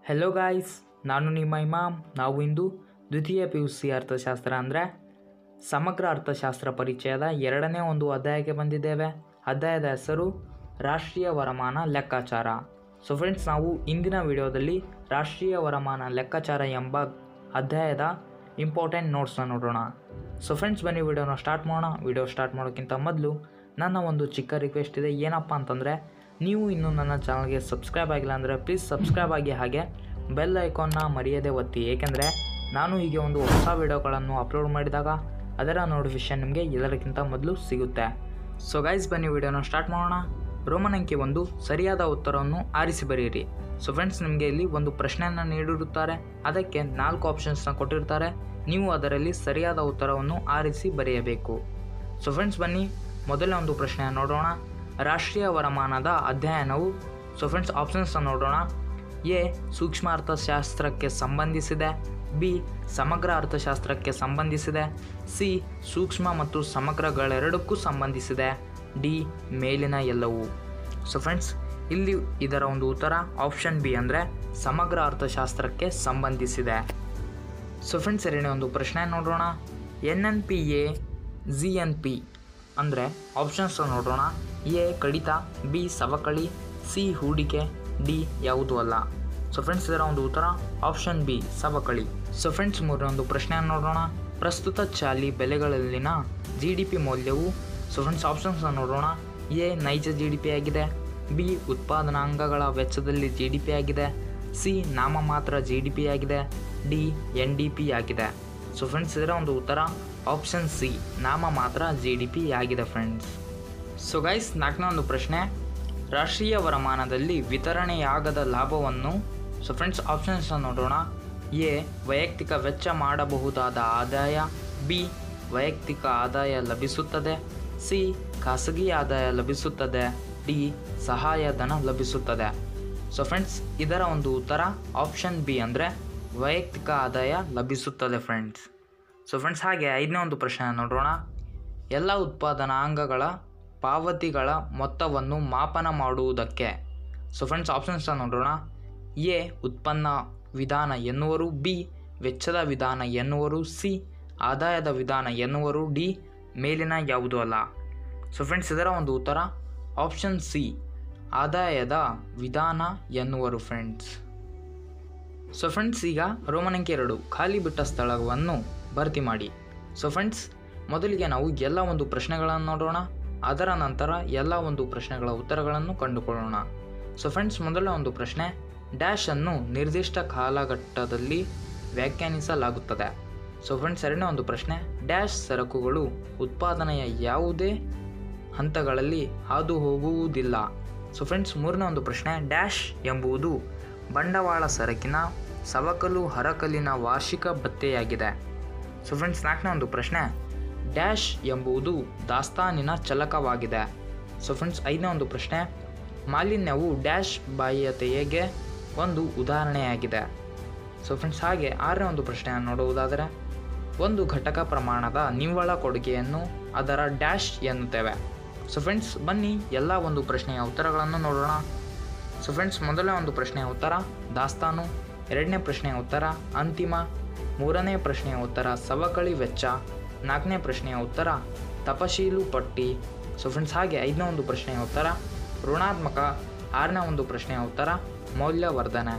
hello guys ನಾನು ನಿಮ್ಮ ಇಮಾಮ್ ನಾವು ಇಂದು ದ್ವಿತೀಯ ಪಿ ಯು ಸಿ ಅರ್ಥಶಾಸ್ತ್ರ ಅಂದರೆ ಸಮಗ್ರ ಅರ್ಥಶಾಸ್ತ್ರ ಪರಿಚಯದ ಎರಡನೇ ಒಂದು ಅಧ್ಯಾಯಕ್ಕೆ ಬಂದಿದ್ದೇವೆ ಅಧ್ಯಾಯದ ಹೆಸರು ರಾಷ್ಟ್ರೀಯ ವರಮಾನ ಲೆಕ್ಕಾಚಾರ ಸೊ ಫ್ರೆಂಡ್ಸ್ ನಾವು ಇಂದಿನ ವಿಡಿಯೋದಲ್ಲಿ ರಾಷ್ಟ್ರೀಯ ವರಮಾನ ಲೆಕ್ಕಾಚಾರ ಎಂಬ ಅಧ್ಯಾಯದ ಇಂಪಾರ್ಟೆಂಟ್ ನೋಟ್ಸ್ನ ನೋಡೋಣ ಸೊ ಫ್ರೆಂಡ್ಸ್ ಬನ್ನಿ ವಿಡಿಯೋನ ಸ್ಟಾರ್ಟ್ ಮಾಡೋಣ ವಿಡಿಯೋ ಸ್ಟಾರ್ಟ್ ಮಾಡೋಕ್ಕಿಂತ ಮೊದಲು ನನ್ನ ಒಂದು ಚಿಕ್ಕ ರಿಕ್ವೆಸ್ಟ್ ಇದೆ ಏನಪ್ಪ ಅಂತಂದರೆ ನೀವು ಇನ್ನೂ ನನ್ನ ಚಾನಲ್ಗೆ ಸಬ್ಸ್ಕ್ರೈಬ್ ಆಗಿಲ್ಲ ಅಂದರೆ ಪ್ಲೀಸ್ ಸಬ್ಸ್ಕ್ರೈಬ್ ಆಗಿ ಹಾಗೆ ಬೆಲ್ ಐಕಾನ್ನ ಮರೆಯದೆ ಒತ್ತಿ ಏಕೆಂದರೆ ನಾನು ಹೀಗೆ ಒಂದು ಹೊಸ ವಿಡಿಯೋಗಳನ್ನು ಅಪ್ಲೋಡ್ ಮಾಡಿದಾಗ ಅದರ ನೋಟಿಫಿಕೇಶನ್ ನಿಮಗೆ ಎಲ್ಲರಿಗಿಂತ ಮೊದಲು ಸಿಗುತ್ತೆ ಸೊ ಗೈಸ್ ಬನ್ನಿ ವಿಡಿಯೋನ ಸ್ಟಾರ್ಟ್ ಮಾಡೋಣ ರೋಮನ್ ಅಂಕಿ ಒಂದು ಸರಿಯಾದ ಉತ್ತರವನ್ನು ಆರಿಸಿ ಬರೆಯಿರಿ ಸೊ ಫ್ರೆಂಡ್ಸ್ ನಿಮಗೆ ಇಲ್ಲಿ ಒಂದು ಪ್ರಶ್ನೆಯನ್ನು ನೀಡಿರುತ್ತಾರೆ ಅದಕ್ಕೆ ನಾಲ್ಕು ಆಪ್ಷನ್ಸ್ನ ಕೊಟ್ಟಿರ್ತಾರೆ ನೀವು ಅದರಲ್ಲಿ ಸರಿಯಾದ ಉತ್ತರವನ್ನು ಆರಿಸಿ ಬರೆಯಬೇಕು ಸೊ ಫ್ರೆಂಡ್ಸ್ ಬನ್ನಿ ಮೊದಲನೇ ಒಂದು ಪ್ರಶ್ನೆ ನೋಡೋಣ ರಾಷ್ಟ್ರೀಯ ವರಮಾನದ ಅಧ್ಯಯನವು ಸೊ ಫ್ರೆಂಡ್ಸ್ ಆಪ್ಷನ್ಸ್ ನೋಡೋಣ ಎ ಸೂಕ್ಷ್ಮ ಅರ್ಥಶಾಸ್ತ್ರಕ್ಕೆ ಸಂಬಂಧಿಸಿದೆ ಬಿ ಸಮಗ್ರ ಅರ್ಥಶಾಸ್ತ್ರಕ್ಕೆ ಸಂಬಂಧಿಸಿದೆ ಸಿ ಸೂಕ್ಷ್ಮ ಮತ್ತು ಸಮಗ್ರಗಳೆರಡಕ್ಕೂ ಸಂಬಂಧಿಸಿದೆ ಡಿ ಮೇಲಿನ ಎಲ್ಲವೂ ಸೊ ಫ್ರೆಂಡ್ಸ್ ಇಲ್ಲಿ ಇದರ ಒಂದು ಉತ್ತರ ಆಪ್ಷನ್ ಬಿ ಅಂದರೆ ಸಮಗ್ರ ಅರ್ಥಶಾಸ್ತ್ರಕ್ಕೆ ಸಂಬಂಧಿಸಿದೆ ಸೊ ಫ್ರೆಂಡ್ಸ್ ಎರಡನೇ ಒಂದು ಪ್ರಶ್ನೆ ನೋಡೋಣ N N P A G N P ಅಂದರೆ ಆಪ್ಷನ್ಸ್ ನೋಡೋಣ ಎ ಕಡಿತ ಬಿ ಸವಕಳಿ ಸಿ ಹೂಡಿಕೆ ಡಿ ಯಾವುದೂ ಅಲ್ಲ ಸೊ ಫ್ರೆಂಡ್ಸ್ ಇದರ ಒಂದು ಉತ್ತರ ಆಪ್ಷನ್ ಬಿ ಸವಕಳಿ ಸೊ ಫ್ರೆಂಡ್ಸ್ ಮೂರನೇ ಒಂದು ಪ್ರಶ್ನೆ ನೋಡೋಣ ಪ್ರಸ್ತುತ ಚಾಲಿ ಬೆಲೆಗಳಲ್ಲಿನ ಜಿ ಡಿ ಪಿ ಮೌಲ್ಯವು ಸೊ ಫ್ರೆಂಡ್ಸ್ ಆಪ್ಷನ್ಸ್ ನೋಡೋಣ ಎ ನೈಜ ಜಿ ಡಿ ಪಿ ಆಗಿದೆ ಬಿ ಉತ್ಪಾದನಾಂಗಗಳ ವೆಚ್ಚದಲ್ಲಿ ಜಿ ಡಿ ಪಿ ಆಗಿದೆ ಸಿ ನಾಮಮಾತ್ರ ಜಿ ಡಿ ಪಿ ಆಗಿದೆ ಡಿ ಎನ್ ಡಿ ಪಿ ಆಗಿದೆ ಸೊ ಫ್ರೆಂಡ್ಸ್ ಇದರ ಒಂದು ಉತ್ತರ ಆಪ್ಷನ್ ಸಿ ನಾಮ ಮಾತ್ರ ಜಿ ಡಿ ಪಿ ಆಗಿದೆ ಫ್ರೆಂಡ್ಸ್ ಸೊ ಗೈಸ್ ನಾಲ್ಕನೇ ಒಂದು ಪ್ರಶ್ನೆ ರಾಷ್ಟ್ರೀಯ ವರಮಾನದಲ್ಲಿ ವಿತರಣೆಯಾಗದ ಲಾಭವನ್ನು ಸೊ ಫ್ರೆಂಡ್ಸ್ ಆಪ್ಷನ್ಸ್ ನೋಡೋಣ ಎ ವೈಯಕ್ತಿಕ ವೆಚ್ಚ ಮಾಡಬಹುದಾದ ಆದಾಯ ಬಿ ವೈಯಕ್ತಿಕ ಆದಾಯ ಲಭಿಸುತ್ತದೆ ಸಿ ಖಾಸಗಿ ಆದಾಯ ಲಭಿಸುತ್ತದೆ ಡಿ ಸಹಾಯಧನ ಲಭಿಸುತ್ತದೆ ಸೊ ಫ್ರೆಂಡ್ಸ್ ಇದರ ಒಂದು ಉತ್ತರ ಆಪ್ಷನ್ ಬಿ ಅಂದರೆ ವೈಯಕ್ತಿಕ ಆದಾಯ ಲಭಿಸುತ್ತದೆ ಫ್ರೆಂಡ್ಸ್ ಸೊ ಫ್ರೆಂಡ್ಸ್ ಹಾಗೆ ಐದನೇ ಒಂದು ಪ್ರಶ್ನೆ ನೋಡೋಣ ಎಲ್ಲ ಉತ್ಪಾದನಾಂಗಗಳ ಪಾವತಿಗಳ ಮೊತ್ತವನ್ನು ಮಾಪನ ಮಾಡುವುದಕ್ಕೆ ಸೊ ಫ್ರೆಂಡ್ಸ್ ಆಪ್ಷನ್ಸ್ ನೋಡೋಣ ಎ ಉತ್ಪನ್ನ ವಿಧಾನ ಎನ್ನುವರು ಬಿ ವೆಚ್ಚದ ವಿಧಾನ ಎನ್ನುವರು ಸಿ ಆದಾಯದ ವಿಧಾನ ಎನ್ನುವರು ಡಿ ಮೇಲಿನ ಯಾವುದೂ ಅಲ್ಲ ಸೊ ಫ್ರೆಂಡ್ಸ್ ಇದರ ಒಂದು ಉತ್ತರ ಆಪ್ಷನ್ ಸಿ ಆದಾಯದ ವಿಧಾನ ಎನ್ನುವರು ಫ್ರೆಂಡ್ಸ್ ಸೊ ಫ್ರೆಂಡ್ಸ್ ಈಗ ರೋಮನ್ ಅಂಕಿ ಎರಡು ಖಾಲಿ ಬಿಟ್ಟ ಸ್ಥಳವನ್ನು ಭರ್ತಿ ಮಾಡಿ ಸೊ ಫ್ರೆಂಡ್ಸ್ ಮೊದಲಿಗೆ ನಾವು ಎಲ್ಲ ಒಂದು ಪ್ರಶ್ನೆಗಳನ್ನು ನೋಡೋಣ ಅದರ ನಂತರ ಎಲ್ಲ ಒಂದು ಪ್ರಶ್ನೆಗಳ ಉತ್ತರಗಳನ್ನು ಕಂಡುಕೊಳ್ಳೋಣ ಸೊ ಫ್ರೆಂಡ್ಸ್ ಮೊದಲ ಒಂದು ಪ್ರಶ್ನೆ ಡ್ಯಾಶ್ ಅನ್ನು ನಿರ್ದಿಷ್ಟ ಕಾಲಘಟ್ಟದಲ್ಲಿ ವ್ಯಾಖ್ಯಾನಿಸಲಾಗುತ್ತದೆ ಸೊ ಫ್ರೆಂಡ್ಸ್ ಎರಡನೇ ಒಂದು ಪ್ರಶ್ನೆ ಡ್ಯಾಶ್ ಸರಕುಗಳು ಉತ್ಪಾದನೆಯ ಯಾವುದೇ ಹಂತಗಳಲ್ಲಿ ಹಾದು ಹೋಗುವುದಿಲ್ಲ ಸೊ ಫ್ರೆಂಡ್ಸ್ ಮೂರನೇ ಒಂದು ಪ್ರಶ್ನೆ ಡ್ಯಾಶ್ ಎಂಬುದು ಬಂಡವಾಳ ಸರಕಿನ ಸವಕಲು ಹರಕಲಿನ ವಾರ್ಷಿಕ ಭತ್ಯೆಯಾಗಿದೆ ಸೊ ಫ್ರೆಂಡ್ಸ್ ನಾಲ್ಕನೇ ಒಂದು ಪ್ರಶ್ನೆ ಡ್ಯಾಶ್ ಎಂಬುದು ದಾಸ್ತಾನಿನ ಚಲಕವಾಗಿದೆ ಸೊ ಫ್ರೆಂಡ್ಸ್ ಐದನೇ ಒಂದು ಪ್ರಶ್ನೆ ಮಾಲಿನ್ಯವು ಡ್ಯಾಶ್ ಬಾಹ್ಯತೆಯಗೆ ಒಂದು ಉದಾಹರಣೆಯಾಗಿದೆ ಸೊ ಫ್ರೆಂಡ್ಸ್ ಹಾಗೆ ಆರನೇ ಒಂದು ಪ್ರಶ್ನೆಯನ್ನು ನೋಡುವುದಾದರೆ ಒಂದು ಘಟಕ ಪ್ರಮಾಣದ ನಿವ್ವಳ ಕೊಡುಗೆಯನ್ನು ಅದರ ಡ್ಯಾಶ್ ಎನ್ನುತ್ತೇವೆ ಸೊ ಫ್ರೆಂಡ್ಸ್ ಬನ್ನಿ ಎಲ್ಲ ಒಂದು ಪ್ರಶ್ನೆಯ ಉತ್ತರಗಳನ್ನು ನೋಡೋಣ ಸೊ ಫ್ರೆಂಡ್ಸ್ ಮೊದಲನೇ ಒಂದು ಪ್ರಶ್ನೆಯ ಉತ್ತರ ದಾಸ್ತಾನು ಎರಡನೇ ಪ್ರಶ್ನೆಯ ಉತ್ತರ ಅಂತಿಮ ಮೂರನೇ ಪ್ರಶ್ನೆಯ ಉತ್ತರ ಸವಕಳಿ ವೆಚ್ಚ ನಾಲ್ಕನೇ ಪ್ರಶ್ನೆಯ ಉತ್ತರ ತಪಶೀಲು ಪಟ್ಟಿ ಸೊ ಫ್ರೆಂಡ್ಸ್ ಹಾಗೆ ಐದನೇ ಒಂದು ಪ್ರಶ್ನೆಯ ಉತ್ತರ ಋಣಾತ್ಮಕ ಆರನೇ ಒಂದು ಪ್ರಶ್ನೆಯ ಉತ್ತರ ಮೌಲ್ಯವರ್ಧನೆ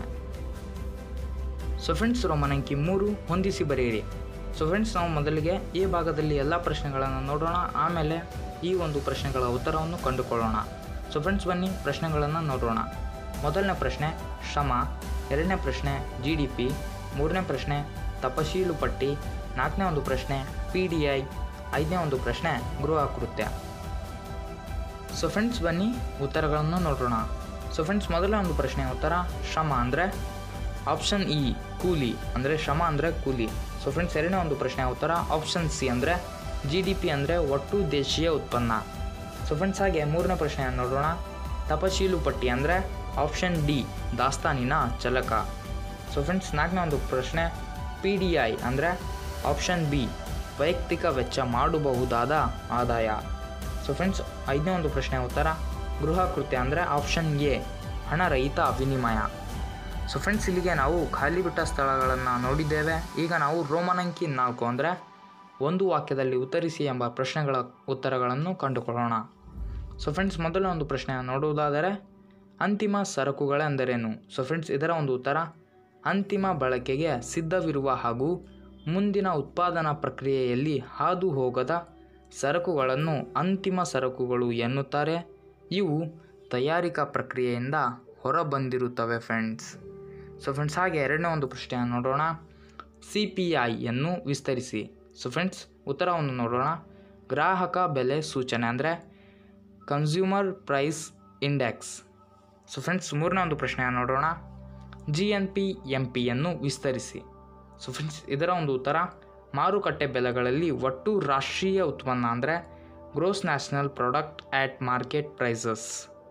ಸೊ ಫ್ರೆಂಡ್ಸ್ ರೋಮನ್ ಅಂಕಿ ಮೂರು ಹೊಂದಿಸಿ ಬರೆಯಿರಿ ಸೊ ಫ್ರೆಂಡ್ಸ್ ನಾವು ಮೊದಲಿಗೆ ಈ ಭಾಗದಲ್ಲಿ ಎಲ್ಲ ಪ್ರಶ್ನೆಗಳನ್ನು ನೋಡೋಣ ಆಮೇಲೆ ಈ ಒಂದು ಪ್ರಶ್ನೆಗಳ ಉತ್ತರವನ್ನು ಕಂಡುಕೊಳ್ಳೋಣ ಸೊ ಫ್ರೆಂಡ್ಸ್ ಬನ್ನಿ ಪ್ರಶ್ನೆಗಳನ್ನು ನೋಡೋಣ ಮೊದಲನೇ ಪ್ರಶ್ನೆ ಶ್ರಮ ಎರಡನೇ ಪ್ರಶ್ನೆ ಜಿ ಡಿ ಪಿ ಮೂರನೇ ಪ್ರಶ್ನೆ ತಪಶೀಲು ಪಟ್ಟಿ ನಾಲ್ಕನೇ ಒಂದು ಪ್ರಶ್ನೆ ಪಿ ಡಿ ಐ ಐದನೇ ಒಂದು ಪ್ರಶ್ನೆ ಗೃಹ ಕೃತ್ಯ ಸೊ ಫ್ರೆಂಡ್ಸ್ ಬನ್ನಿ ಉತ್ತರಗಳನ್ನು ನೋಡೋಣ ಸೊ ಫ್ರೆಂಡ್ಸ್ ಮೊದಲನೇ ಒಂದು ಪ್ರಶ್ನೆಯ ಉತ್ತರ ಶ್ರಮ ಅಂದರೆ ಆಪ್ಷನ್ ಇ ಕೂಲಿ ಅಂದರೆ ಶ್ರಮ ಅಂದರೆ ಕೂಲಿ ಸೊ ಫ್ರೆಂಡ್ಸ್ ಎರಡನೇ ಒಂದು ಪ್ರಶ್ನೆಯ ಉತ್ತರ ಆಪ್ಷನ್ ಸಿ ಅಂದರೆ ಜಿ ಡಿ ಪಿ ಅಂದರೆ ಒಟ್ಟು ದೇಶೀಯ ಉತ್ಪನ್ನ ಸೊ ಫ್ರೆಂಡ್ಸ್ ಹಾಗೆ ಮೂರನೇ ಪ್ರಶ್ನೆಯನ್ನು ನೋಡೋಣ ತಪಶೀಲು ಪಟ್ಟಿ ಅಂದರೆ ಆಪ್ಷನ್ ಡಿ ದಾಸ್ತಾನಿನ ಚಲಕ ಸೊ ಫ್ರೆಂಡ್ಸ್ ನಾಲ್ಕನೇ ಒಂದು ಪ್ರಶ್ನೆ ಪಿ ಡಿ ಐ ಅಂದರೆ ಆಪ್ಷನ್ ಬಿ ವೈಯಕ್ತಿಕ ವೆಚ್ಚ ಮಾಡಬಹುದಾದ ಆದಾಯ ಸೊ ಫ್ರೆಂಡ್ಸ್ ಐದನೇ ಒಂದು ಪ್ರಶ್ನೆಯ ಉತ್ತರ ಗೃಹ ಕೃತ್ಯ ಅಂದರೆ ಆಪ್ಷನ್ ಎ ಹಣರಹಿತ ವಿನಿಮಯ ಸೊ ಫ್ರೆಂಡ್ಸ್ ಇಲ್ಲಿಗೆ ನಾವು ಖಾಲಿ ಬಿಟ್ಟ ಸ್ಥಳಗಳನ್ನು ನೋಡಿದ್ದೇವೆ ಈಗ ನಾವು ರೋಮನ್ ಅಂಕಿ ನಾಲ್ಕು ಅಂದರೆ ಒಂದು ವಾಕ್ಯದಲ್ಲಿ ಉತ್ತರಿಸಿ ಎಂಬ ಪ್ರಶ್ನೆಗಳ ಉತ್ತರಗಳನ್ನು ಕಂಡುಕೊಳ್ಳೋಣ ಸೊ ಫ್ರೆಂಡ್ಸ್ ಮೊದಲ ಒಂದು ಪ್ರಶ್ನೆ ನೋಡುವುದಾದರೆ ಅಂತಿಮ ಸರಕುಗಳೆಂದರೇನು ಸೊ ಫ್ರೆಂಡ್ಸ್ ಇದರ ಒಂದು ಉತ್ತರ ಅಂತಿಮ ಬಳಕೆಗೆ ಸಿದ್ಧವಿರುವ ಹಾಗೂ ಮುಂದಿನ ಉತ್ಪಾದನಾ ಪ್ರಕ್ರಿಯೆಯಲ್ಲಿ ಹಾದು ಹೋಗದ ಸರಕುಗಳನ್ನು ಅಂತಿಮ ಸರಕುಗಳು ಎನ್ನುತ್ತಾರೆ ಇವು ತಯಾರಿಕಾ ಪ್ರಕ್ರಿಯೆಯಿಂದ ಹೊರಬಂದಿರುತ್ತವೆ ಫ್ರೆಂಡ್ಸ್ ಸೊ ಫ್ರೆಂಡ್ಸ್ ಹಾಗೆ ಎರಡನೇ ಒಂದು ಪ್ರಶ್ನೆಯನ್ನು ನೋಡೋಣ ಸಿ ಪಿ ಐಯನ್ನು ವಿಸ್ತರಿಸಿ ಸೊ ಫ್ರೆಂಡ್ಸ್ ಉತ್ತರವನ್ನು ನೋಡೋಣ ಗ್ರಾಹಕ ಬೆಲೆ ಸೂಚನೆ ಅಂದರೆ consumer price index so friends ಮೂರನೇ ಒಂದು ಪ್ರಶ್ನೆಯನ್ನು ನೋಡೋಣ ಜಿ ಎನ್ ಪಿ ಎಂ ಪಿಯನ್ನು ವಿಸ್ತರಿಸಿ ಸೊ ಫ್ರೆಂಡ್ಸ್ ಇದರ ಒಂದು ಉತ್ತರ ಮಾರುಕಟ್ಟೆ ಬೆಲೆಗಳಲ್ಲಿ ಒಟ್ಟು ರಾಷ್ಟ್ರೀಯ ಉತ್ಪನ್ನ ಅಂದರೆ gross national product at market prices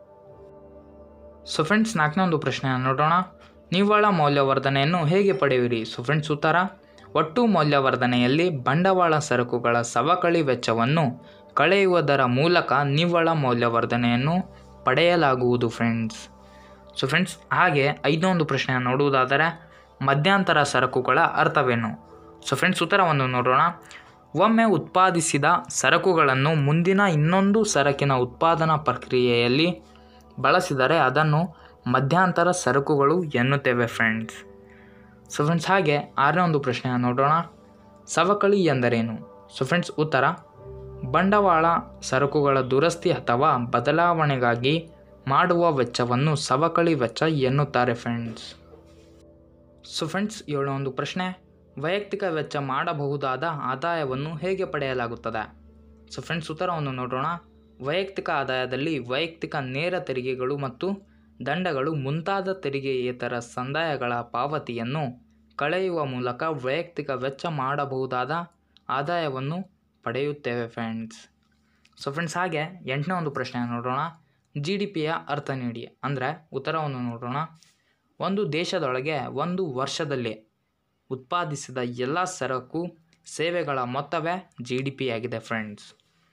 so friends ನಾಲ್ಕನೇ ಒಂದು ಪ್ರಶ್ನೆಯನ್ನು ನೋಡೋಣ ನಿವ್ವಳ ಮೌಲ್ಯವರ್ಧನೆಯನ್ನು ಹೇಗೆ ಪಡೆಯುವಿರಿ ಸೊ ಫ್ರೆಂಡ್ಸ್ ಉತ್ತರ ಒಟ್ಟು ಮೌಲ್ಯವರ್ಧನೆಯಲ್ಲಿ ಬಂಡವಾಳ ಸರಕುಗಳ ಸವಕಳಿ ವೆಚ್ಚವನ್ನು ಕಳೆಯುವುದರ ಮೂಲಕ ನಿವ್ವಳ ಮೌಲ್ಯವರ್ಧನೆಯನ್ನು ಪಡೆಯಲಾಗುವುದು ಫ್ರೆಂಡ್ಸ್ ಸೊ ಫ್ರೆಂಡ್ಸ್ ಹಾಗೆ ಐದನೇ ಒಂದು ಪ್ರಶ್ನೆಯನ್ನು ನೋಡುವುದಾದರೆ ಮಧ್ಯಂತರ ಸರಕುಗಳ ಅರ್ಥವೇನು ಸೊ ಫ್ರೆಂಡ್ಸ್ ಉತ್ತರವನ್ನು ನೋಡೋಣ ಒಮ್ಮೆ ಉತ್ಪಾದಿಸಿದ ಸರಕುಗಳನ್ನು ಮುಂದಿನ ಇನ್ನೊಂದು ಸರಕಿನ ಉತ್ಪಾದನಾ ಪ್ರಕ್ರಿಯೆಯಲ್ಲಿ ಬಳಸಿದರೆ ಅದನ್ನು ಮಧ್ಯಂತರ ಸರಕುಗಳು ಎನ್ನುತ್ತೇವೆ ಫ್ರೆಂಡ್ಸ್ ಸೊ ಫ್ರೆಂಡ್ಸ್ ಹಾಗೆ ಆರನೇ ಒಂದು ಪ್ರಶ್ನೆಯನ್ನು ನೋಡೋಣ ಸವಕಳಿ ಎಂದರೇನು ಸೊ ಫ್ರೆಂಡ್ಸ್ ಉತ್ತರ ಬಂಡವಾಳ ಸರಕುಗಳ ದುರಸ್ತಿ ಅಥವಾ ಬದಲಾವಣೆಗಾಗಿ ಮಾಡುವ ವೆಚ್ಚವನ್ನು ಸವಕಳಿ ವೆಚ್ಚ ಎನ್ನುತ್ತಾರೆ ಫ್ರೆಂಡ್ಸ್ ಸೊ ಫ್ರೆಂಡ್ಸ್ ಏಳನೇ ಒಂದು ಪ್ರಶ್ನೆ ವೈಯಕ್ತಿಕ ವೆಚ್ಚ ಮಾಡಬಹುದಾದ ಆದಾಯವನ್ನು ಹೇಗೆ ಪಡೆಯಲಾಗುತ್ತದೆ ಸೊ ಫ್ರೆಂಡ್ಸ್ ಉತ್ತರವನ್ನು ನೋಡೋಣ ವೈಯಕ್ತಿಕ ಆದಾಯದಲ್ಲಿ ವೈಯಕ್ತಿಕ ನೇರ ತೆರಿಗೆಗಳು ಮತ್ತು ದಂಡಗಳು ಮುಂತಾದ ತೆರಿಗೆಯೇತರ ಸಂದಾಯಗಳ ಪಾವತಿಯನ್ನು ಕಳೆಯುವ ಮೂಲಕ ವೈಯಕ್ತಿಕ ವೆಚ್ಚ ಮಾಡಬಹುದಾದ ಆದಾಯವನ್ನು ಪಡೆಯುತ್ತೇವೆ ಫ್ರೆಂಡ್ಸ್ ಸೊ ಫ್ರೆಂಡ್ಸ್ ಹಾಗೆ ಎಂಟನೇ ಒಂದು ಪ್ರಶ್ನೆಯನ್ನು ನೋಡೋಣ ಜಿ ಡಿ ಪಿಯ ಅರ್ಥ ನೀಡಿ ಅಂದರೆ ಉತ್ತರವನ್ನು ನೋಡೋಣ ಒಂದು ದೇಶದೊಳಗೆ ಒಂದು ವರ್ಷದಲ್ಲಿ ಉತ್ಪಾದಿಸಿದ ಎಲ್ಲ ಸರಕು ಸೇವೆಗಳ ಮೊತ್ತವೇ ಜಿ ಡಿ ಪಿ ಆಗಿದೆ ಫ್ರೆಂಡ್ಸ್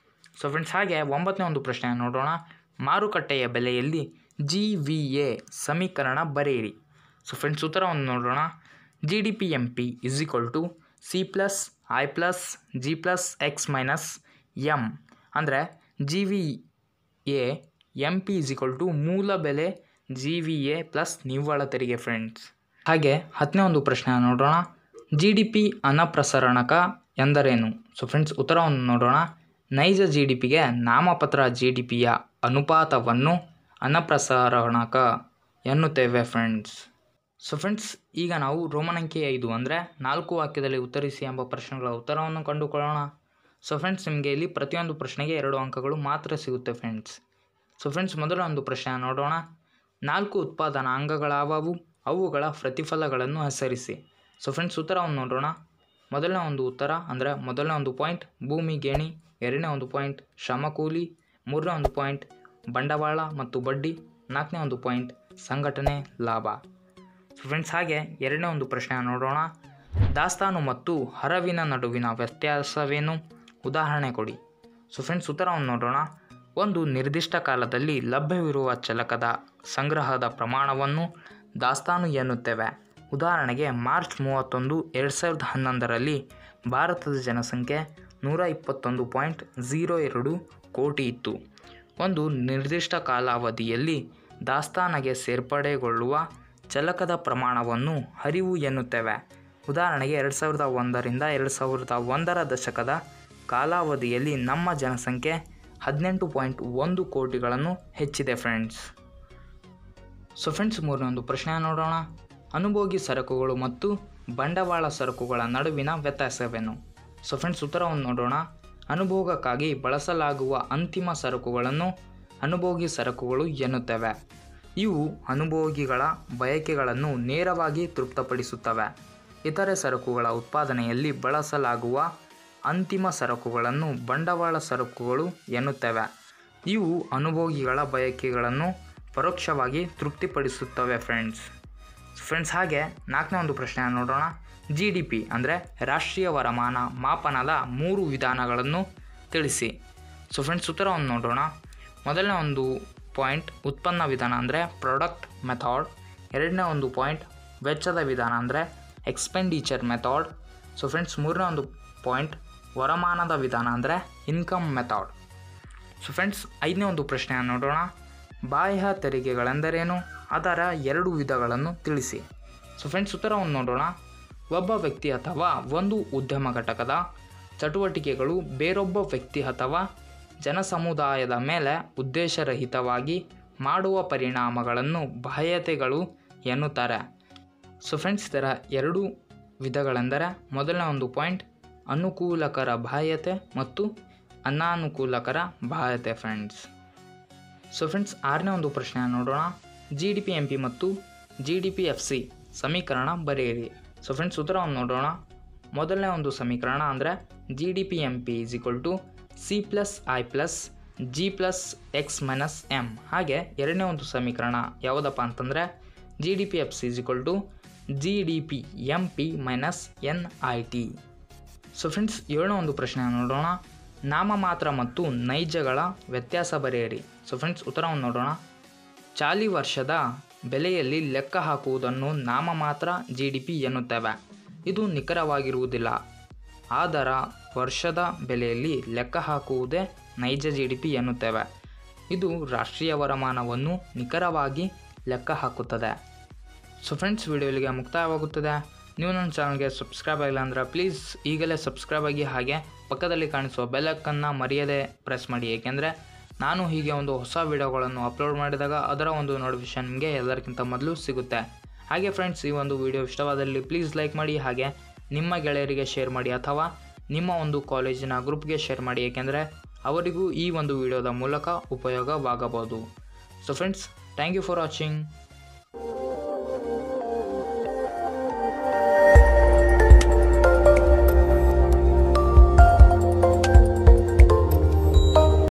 ಸೊ ಫ್ರೆಂಡ್ಸ್ ಹಾಗೆ ಒಂಬತ್ತನೇ ಒಂದು ಪ್ರಶ್ನೆಯನ್ನು ನೋಡೋಣ ಮಾರುಕಟ್ಟೆಯ ಬೆಲೆಯಲ್ಲಿ ಜಿ ವಿ ಎ ಸಮೀಕರಣ ಬರೆಯಿರಿ ಸೊ ಫ್ರೆಂಡ್ಸ್ ಉತ್ತರವನ್ನು ನೋಡೋಣ G D P M P is equal to C plus I plus G plus X minus M ಅಂದರೆ G V A M P is equal to ಮೂಲ ಬೆಲೆ ಜಿ ವಿ ಎ ಪ್ಲಸ್ ನಿವ್ವಳ ತೆರಿಗೆ friends ಹಾಗೆ ಹತ್ತನೇ ಒಂದು ಪ್ರಶ್ನೆ ನೋಡೋಣ ಜಿ ಡಿ ಪಿ ಅನಪ್ರಸರಣಕ ಎಂದರೇನು ಸೊ ಫ್ರೆಂಡ್ಸ್ ಉತ್ತರವನ್ನು ನೋಡೋಣ ನೈಜ ಜಿ ಡಿ ಪಿಗೆ ನಾಮಪತ್ರ ಜಿ ಡಿ ಪಿಯ ಅನುಪಾತವನ್ನು ಅನಪ್ರಸರಣಕ ಎನ್ನುತ್ತೇವೆ ಫ್ರೆಂಡ್ಸ್ ಸೊ ಫ್ರೆಂಡ್ಸ್ ಈಗ ನಾವು ರೋಮನ್ ಅಂಕಿ ಐದು ಅಂದರೆ ನಾಲ್ಕು ವಾಕ್ಯದಲ್ಲಿ ಉತ್ತರಿಸಿ ಎಂಬ ಪ್ರಶ್ನೆಗಳ ಉತ್ತರವನ್ನು ಕಂಡುಕೊಳ್ಳೋಣ ಸೊ ಫ್ರೆಂಡ್ಸ್ ನಿಮಗೆ ಇಲ್ಲಿ ಪ್ರತಿಯೊಂದು ಪ್ರಶ್ನೆಗೆ ಎರಡು ಅಂಕಗಳು ಮಾತ್ರ ಸಿಗುತ್ತೆ ಫ್ರೆಂಡ್ಸ್ ಸೊ ಫ್ರೆಂಡ್ಸ್ ಮೊದಲ ಒಂದು ಪ್ರಶ್ನೆ ನೋಡೋಣ ನಾಲ್ಕು ಉತ್ಪಾದನಾ ಅಂಗಗಳಾವವು ಅವುಗಳ ಪ್ರತಿಫಲಗಳನ್ನು ಹೆಸರಿಸಿ ಸೊ ಫ್ರೆಂಡ್ಸ್ ಉತ್ತರವನ್ನು ನೋಡೋಣ ಮೊದಲನೇ ಒಂದು ಉತ್ತರ ಅಂದರೆ ಮೊದಲನೇ ಒಂದು ಪಾಯಿಂಟ್ ಭೂಮಿ ಗೇಣಿ ಎರಡನೇ ಒಂದು ಪಾಯಿಂಟ್ ಶ್ರಮಕೂಲಿ ಮೂರನೇ ಒಂದು ಪಾಯಿಂಟ್ ಬಂಡವಾಳ ಮತ್ತು ಬಡ್ಡಿ ನಾಲ್ಕನೇ ಒಂದು ಪಾಯಿಂಟ್ ಸಂಘಟನೆ ಲಾಭ ಸೊ ಫ್ರೆಂಡ್ಸ್ ಹಾಗೆ ಎರಡನೇ ಒಂದು ಪ್ರಶ್ನೆ ನೋಡೋಣ ದಾಸ್ತಾನು ಮತ್ತು ಹರವಿನ ನಡುವಿನ ವ್ಯತ್ಯಾಸವೇನು ಉದಾಹರಣೆ ಕೊಡಿ ಸೊ ಫ್ರೆಂಡ್ಸ್ ಉತ್ತರವನ್ನು ನೋಡೋಣ ಒಂದು ನಿರ್ದಿಷ್ಟ ಕಾಲದಲ್ಲಿ ಲಭ್ಯವಿರುವ ಚಲಕದ ಸಂಗ್ರಹದ ಪ್ರಮಾಣವನ್ನು ದಾಸ್ತಾನು ಎನ್ನುತ್ತೇವೆ ಉದಾಹರಣೆಗೆ ಮಾರ್ಚ್ ಮೂವತ್ತೊಂದು ಎರಡು ಸಾವಿರದ ಹನ್ನೊಂದರಲ್ಲಿ ಭಾರತದ ಜನಸಂಖ್ಯೆ ನೂರ ಇಪ್ಪತ್ತೊಂದು ಪಾಯಿಂಟ್ ಝೀರೋ ಎರಡು ಕೋಟಿ ಇತ್ತು ಒಂದು ನಿರ್ದಿಷ್ಟ ಕಾಲಾವಧಿಯಲ್ಲಿ ದಾಸ್ತಾನಿಗೆ ಸೇರ್ಪಡೆಗೊಳ್ಳುವ ಚಲಕದ ಪ್ರಮಾಣವನ್ನು ಹರಿವು ಎನ್ನುತ್ತೇವೆ ಉದಾಹರಣೆಗೆ ಎರಡು ಸಾವಿರದ ಒಂದರಿಂದ ಎರಡು ಸಾವಿರದ ಒಂದರ ದಶಕದ ಕಾಲಾವಧಿಯಲ್ಲಿ ನಮ್ಮ ಜನಸಂಖ್ಯೆ ಹದಿನೆಂಟು ಪಾಯಿಂಟ್ ಒಂದು ಕೋಟಿಗಳನ್ನು ಹೆಚ್ಚಿದೆ ಫ್ರೆಂಡ್ಸ್ ಸೊ ಫ್ರೆಂಡ್ಸ್ ಮೂರನೇ ಒಂದು ಪ್ರಶ್ನೆ ನೋಡೋಣ ಅನುಭೋಗಿ ಸರಕುಗಳು ಮತ್ತು ಬಂಡವಾಳ ಸರಕುಗಳ ನಡುವಿನ ವ್ಯತ್ಯಾಸವೇನು ಸೊ ಫ್ರೆಂಡ್ಸ್ ಉತ್ತರವನ್ನು ನೋಡೋಣ ಅನುಭೋಗಕ್ಕಾಗಿ ಬಳಸಲಾಗುವ ಅಂತಿಮ ಸರಕುಗಳನ್ನು ಅನುಭೋಗಿ ಸರಕುಗಳು ಎನ್ನುತ್ತೇವೆ ಇವು ಅನುಭೋಗಿಗಳ ಬಯಕೆಗಳನ್ನು ನೇರವಾಗಿ ತೃಪ್ತಪಡಿಸುತ್ತವೆ ಇತರೆ ಸರಕುಗಳ ಉತ್ಪಾದನೆಯಲ್ಲಿ ಬಳಸಲಾಗುವ ಅಂತಿಮ ಸರಕುಗಳನ್ನು ಬಂಡವಾಳ ಸರಕುಗಳು ಎನ್ನುತ್ತೇವೆ ಇವು ಅನುಭೋಗಿಗಳ ಬಯಕೆಗಳನ್ನು ಪರೋಕ್ಷವಾಗಿ ತೃಪ್ತಿಪಡಿಸುತ್ತವೆ ಫ್ರೆಂಡ್ಸ್ ಫ್ರೆಂಡ್ಸ್ ಹಾಗೆ ನಾಲ್ಕನೇ ಒಂದು ಪ್ರಶ್ನೆ ನೋಡೋಣ ಜಿ ಡಿ ಪಿ ಅಂದರೆ ರಾಷ್ಟ್ರೀಯ ವರಮಾನ ಮಾಪನದ ಮೂರು ವಿಧಾನಗಳನ್ನು ತಿಳಿಸಿ ಸೊ ಫ್ರೆಂಡ್ಸ್ ಉತ್ತರವನ್ನು ನೋಡೋಣ ಮೊದಲನೇ ಒಂದು ಪಾಯಿಂಟ್ ಉತ್ಪನ್ನ ವಿಧಾನ ಅಂದರೆ ಪ್ರಾಡಕ್ಟ್ ಮೆಥಾಡ್ ಎರಡನೇ ಒಂದು ಪಾಯಿಂಟ್ ವೆಚ್ಚದ ವಿಧಾನ ಅಂದರೆ ಎಕ್ಸ್ಪೆಂಡಿಚರ್ ಮೆಥಾಡ್ ಸೊ ಫ್ರೆಂಡ್ಸ್ ಮೂರನೇ ಒಂದು ಪಾಯಿಂಟ್ ವರಮಾನದ ವಿಧಾನ ಅಂದರೆ ಇನ್ಕಮ್ ಮೆಥಾಡ್ ಸೊ ಫ್ರೆಂಡ್ಸ್ ಐದನೇ ಒಂದು ಪ್ರಶ್ನೆಯನ್ನು ನೋಡೋಣ ಬಾಹ್ಯ ತೆರಿಗೆಗಳೆಂದರೇನು ಅದರ ಎರಡು ವಿಧಗಳನ್ನು ತಿಳಿಸಿ ಸೊ ಫ್ರೆಂಡ್ಸ್ ಉತ್ತರವನ್ನು ನೋಡೋಣ ಒಬ್ಬ ವ್ಯಕ್ತಿ ಅಥವಾ ಒಂದು ಉದ್ಯಮ ಘಟಕದ ಚಟುವಟಿಕೆಗಳು ಬೇರೊಬ್ಬ ವ್ಯಕ್ತಿ ಅಥವಾ ಜನಸಮುದಾಯದ ಮೇಲೆ ಉದ್ದೇಶರಹಿತವಾಗಿ ಮಾಡುವ ಪರಿಣಾಮಗಳನ್ನು ಬಾಹ್ಯತೆಗಳು ಎನ್ನುತ್ತಾರೆ ಸೊ ಫ್ರೆಂಡ್ಸ್ ಇದರ ಎರಡು ವಿಧಗಳೆಂದರೆ ಮೊದಲನೇ ಒಂದು ಪಾಯಿಂಟ್ ಅನುಕೂಲಕರ ಬಾಹ್ಯತೆ ಮತ್ತು ಅನಾನುಕೂಲಕರ ಬಾಹ್ಯತೆ ಫ್ರೆಂಡ್ಸ್ ಸೊ ಫ್ರೆಂಡ್ಸ್ ಆರನೇ ಒಂದು ಪ್ರಶ್ನೆ ನೋಡೋಣ G D P M P ಮತ್ತು G D P F C ಸಮೀಕರಣ ಬರೆಯಿರಿ ಸೊ ಫ್ರೆಂಡ್ಸ್ ಉತ್ತರವನ್ನು ನೋಡೋಣ ಮೊದಲನೇ ಒಂದು ಸಮೀಕರಣ ಅಂದರೆ G D P M P is equal to C plus I plus G plus X minus M ಹಾಗೆ ಎರಡನೇ ಒಂದು ಸಮೀಕರಣ ಯಾವುದಪ್ಪ ಅಂತಂದರೆ G D P F C is equal to G D P M P minus N I T so friends ಏಳನೇ ಒಂದು ಪ್ರಶ್ನೆ ನೋಡೋಣ ನಾಮಮಾತ್ರ ಮತ್ತು ನೈಜಗಳ ವ್ಯತ್ಯಾಸ ಬರೆಯಿರಿ ಸೊ ಫ್ರೆಂಡ್ಸ್ ಉತ್ತರವನ್ನು ನೋಡೋಣ ಚಾಲಿ ವರ್ಷದ ಬೆಲೆಯಲ್ಲಿ ಲೆಕ್ಕ ಹಾಕುವುದನ್ನು ನಾಮಮಾತ್ರ ಜಿ ಡಿ ಪಿ ಎನ್ನುತ್ತೇವೆ ಇದು ನಿಖರವಾಗಿರುವುದಿಲ್ಲ ಆದರ ವರ್ಷದ ಬೆಲೆಯಲ್ಲಿ ಲೆಕ್ಕ ಹಾಕುವುದೇ ನೈಜ ಜಿ ಡಿ ಪಿ ಎನ್ನುತ್ತೇವೆ ಇದು ರಾಷ್ಟ್ರೀಯ ವರಮಾನವನ್ನು ನಿಖರವಾಗಿ ಲೆಕ್ಕ ಹಾಕುತ್ತದೆ ಸೊ ಫ್ರೆಂಡ್ಸ್ ವಿಡಿಯೋ ಇಲ್ಲಿಗೆ ಮುಕ್ತಾಯವಾಗುತ್ತದೆ ನೀವು ನನ್ನ ಚಾನಲ್ಗೆ ಸಬ್ಸ್ಕ್ರೈಬ್ ಆಗಿಲ್ಲ ಅಂದರೆ ಪ್ಲೀಸ್ ಈಗಲೇ ಸಬ್ಸ್ಕ್ರೈಬ್ ಆಗಿ ಹಾಗೆ ಪಕ್ಕದಲ್ಲಿ ಕಾಣಿಸುವ ಬೆಲ್ಲಕ್ಕನ್ನು ಮರೆಯದೆ ಪ್ರೆಸ್ ಮಾಡಿ ಏಕೆಂದರೆ ನಾನು ಹೀಗೆ ಒಂದು ಹೊಸ ವಿಡಿಯೋಗಳನ್ನು ಅಪ್ಲೋಡ್ ಮಾಡಿದಾಗ ಅದರ ಒಂದು ನೋಟಿಫಿಕೇಶನ್ ನಿಮಗೆ ಎಲ್ಲರಿಗಿಂತ ಮೊದಲು ಸಿಗುತ್ತೆ ಹಾಗೆ ಫ್ರೆಂಡ್ಸ್ ಈ ಒಂದು ವಿಡಿಯೋ ಇಷ್ಟವಾದಲ್ಲಿ ಪ್ಲೀಸ್ ಲೈಕ್ ಮಾಡಿ ಹಾಗೆ ನಿಮ್ಮ ಗೆಳೆಯರಿಗೆ ಶೇರ್ ಮಾಡಿ ಅಥವಾ ನಿಮ್ಮ ಒಂದು ಕಾಲೇಜಿನ ಗ್ರೂಪ್ಗೆ ಶೇರ್ ಮಾಡಿ ಏಕೆಂದರೆ ಅವರಿಗೂ ಈ ಒಂದು ವಿಡಿಯೋದ ಮೂಲಕ ಉಪಯೋಗವಾಗಬಹುದು so friends thank you for watching